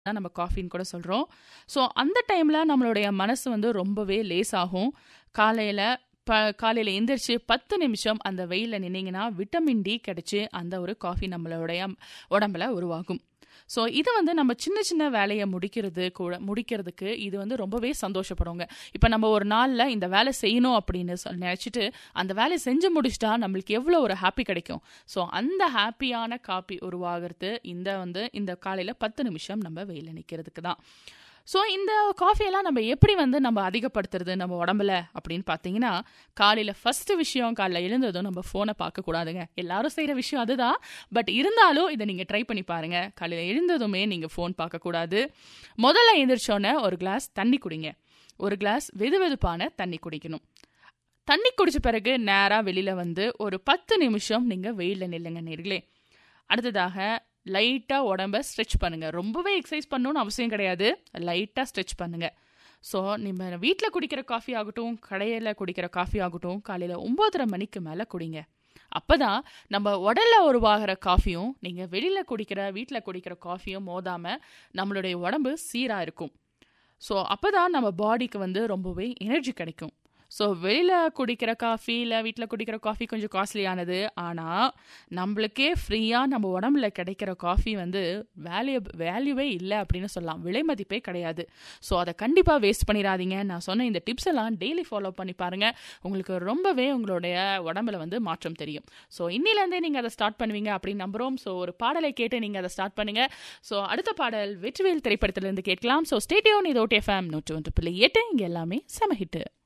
தான் நம்ம காஃபின்னு கூட சொல்கிறோம் ஸோ அந்த டைமில் நம்மளுடைய மனசு வந்து ரொம்பவே லேஸ் ஆகும் காலையில் ப காலையில் எந்திரிச்சு பத்து நிமிஷம் அந்த வெயிலில் நின்னீங்கன்னா விட்டமின் டி கிடைச்சி அந்த ஒரு காஃபி நம்மளுடைய உடம்புல உருவாகும் ஸோ இது வந்து நம்ம சின்ன சின்ன வேலையை முடிக்கிறது கூட முடிக்கிறதுக்கு இது வந்து ரொம்பவே சந்தோஷப்படுங்க இப்போ நம்ம ஒரு நாளில் இந்த வேலை செய்யணும் அப்படின்னு சொல் நினச்சிட்டு அந்த வேலையை செஞ்சு முடிச்சிட்டா நம்மளுக்கு எவ்வளோ ஒரு ஹாப்பி கிடைக்கும் ஸோ அந்த ஹாப்பியான காப்பி உருவாகிறது இந்த வந்து இந்த காலையில் பத்து நிமிஷம் நம்ம வெயிலில் நிற்கிறதுக்கு தான் ஸோ இந்த காஃபியெல்லாம் நம்ம எப்படி வந்து நம்ம அதிகப்படுத்துறது நம்ம உடம்புல அப்படின்னு பார்த்தீங்கன்னா காலையில் ஃபஸ்ட்டு விஷயம் காலைல எழுந்ததும் நம்ம ஃபோனை பார்க்கக்கூடாதுங்க எல்லாரும் செய்கிற விஷயம் அதுதான் பட் இருந்தாலும் இதை நீங்கள் ட்ரை பண்ணி பாருங்கள் காலையில் எழுந்ததுமே நீங்கள் ஃபோன் பார்க்கக்கூடாது முதல்ல எழுந்திரிச்சோன்னே ஒரு கிளாஸ் தண்ணி குடிங்க ஒரு கிளாஸ் வெது வெதுப்பான தண்ணி குடிக்கணும் தண்ணி குடிச்ச பிறகு நேராக வெளியில் வந்து ஒரு பத்து நிமிஷம் நீங்கள் வெயிலில் நில்லுங்க நேர்களே அடுத்ததாக லைட்டாக உடம்ப ஸ்ட்ரெச் பண்ணுங்கள் ரொம்பவே எக்ஸசைஸ் பண்ணணும்னு அவசியம் கிடையாது லைட்டாக ஸ்ட்ரெச் பண்ணுங்கள் ஸோ நம்ம வீட்டில் குடிக்கிற காஃபி ஆகட்டும் கடையில் குடிக்கிற காஃபி ஆகட்டும் காலையில் ஒம்போதரை மணிக்கு மேலே குடிங்க அப்போ தான் நம்ம உடலில் உருவாகிற காஃபியும் நீங்கள் வெளியில் குடிக்கிற வீட்டில் குடிக்கிற காஃபியும் மோதாமல் நம்மளுடைய உடம்பு சீராக இருக்கும் ஸோ அப்போ தான் நம்ம பாடிக்கு வந்து ரொம்பவே எனர்ஜி கிடைக்கும் ஸோ வெளியில் குடிக்கிற காஃபி இல்லை வீட்டில் குடிக்கிற காஃபி கொஞ்சம் காஸ்ட்லியானது ஆனால் நம்மளுக்கே ஃப்ரீயாக நம்ம உடம்புல கிடைக்கிற காஃபி வந்து வேல்யூ வேல்யூவே இல்லை அப்படின்னு சொல்லலாம் விலை மதிப்பே கிடையாது ஸோ அதை கண்டிப்பாக வேஸ்ட் பண்ணிடாதீங்க நான் சொன்ன இந்த டிப்ஸ் எல்லாம் டெய்லி ஃபாலோ பண்ணி பாருங்கள் உங்களுக்கு ரொம்பவே உங்களுடைய உடம்புல வந்து மாற்றம் தெரியும் ஸோ இன்னிலேருந்தே நீங்கள் அதை ஸ்டார்ட் பண்ணுவீங்க அப்படின்னு நம்புகிறோம் ஸோ ஒரு பாடலை கேட்டு நீங்கள் அதை ஸ்டார்ட் பண்ணுங்கள் ஸோ அடுத்த பாடல் வெற்றிவேல் திரைப்படத்திலிருந்து கேட்கலாம் ஸோ ஸ்டேடியோன் இது ஓட்டி எஃப்எம் நூற்றி ஒன்று புள்ளி எட்டு இங்கே எல்லாமே செம ஹிட்டு